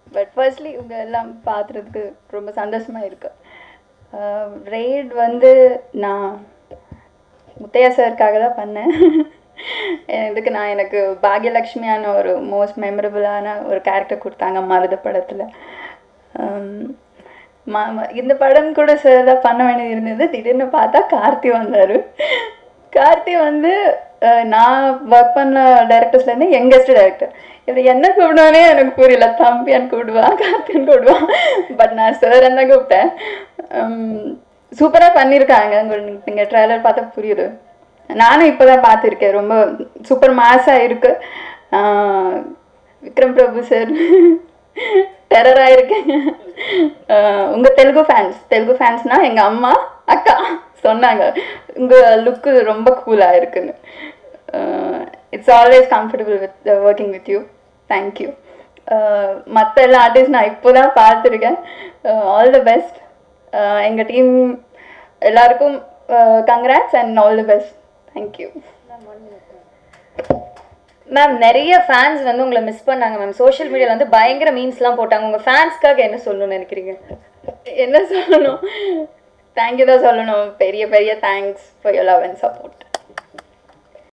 but firstly இவங்க எல்லாம் பார்க்குறதுக்கு ரொம்ப சந்தோஷமாக இருக்கு ரெய்ட் வந்து நான் முத்தையா சாருக்காக தான் பண்ணேன் இதுக்கு நான் எனக்கு பாக்யலக்ஷ்மியான ஒரு மோஸ்ட் மெமரபுளான ஒரு கேரக்டர் கொடுத்தாங்க மருத படத்தில் இந்த படம் கூட சார் தான் பண்ண வேண்டியது இருந்தது திடீர்னு பார்த்தா கார்த்தி வந்தார் கார்த்தி வந்து அஹ், நான் ஒர்க் பண்ண டேரக்டர்ஸ்லேருந்து யங்கஸ்ட் டேரக்டர் இப்படி என்ன கூப்பிடுவானே எனக்கு புரியல தம்பியான்னு கூப்பிடுவான் கார்த்தின்னு கூப்பிடுவான் பட் நான் சார் தான் கூப்பிட்டேன் சூப்பராக பண்ணியிருக்காங்க உங்களுக்கு நீங்கள் ட்ரைலர் பார்த்தா புரியுது நானும் இப்போ தான் பார்த்துருக்கேன் ரொம்ப சூப்பர் மாஸாக இருக்கு ஆஹ் விக்ரம் பிரபு சார் டெரராக இருக்கேன் உங்கள் தெலுங்கு ஃபேன்ஸ் தெலுங்கு ஃபேன்ஸ்னால் எங்கள் அம்மா அக்கா சொன்னாங்க உங்கள் லுக்கு ரொம்ப கூலாக இருக்குன்னு it's always comfortable with working with you thank you மற்ற எல்லா ஆர்டிஸ்ட் நான் இப்போ தான் பார்த்துருக்கேன் ஆல் தி பெஸ்ட் எங்கள் டீம் எல்லாருக்கும் congrats and all the best thank you ma'am நிறைய ஃபேன்ஸ் வந்து உங்களை மிஸ் பண்ணாங்க மேம் சோஷியல் மீடியால வந்து பயங்கர மீம்ஸ்லாம் போட்டாங்க உங்க ஃபேன்ஸ்க்காக என்ன சொல்லணும்னு நினைக்கிறீங்க என்ன சொல்லணும் தேங்க்யூ தான் சொல்லணும் பெரிய பெரிய thanks for your love and support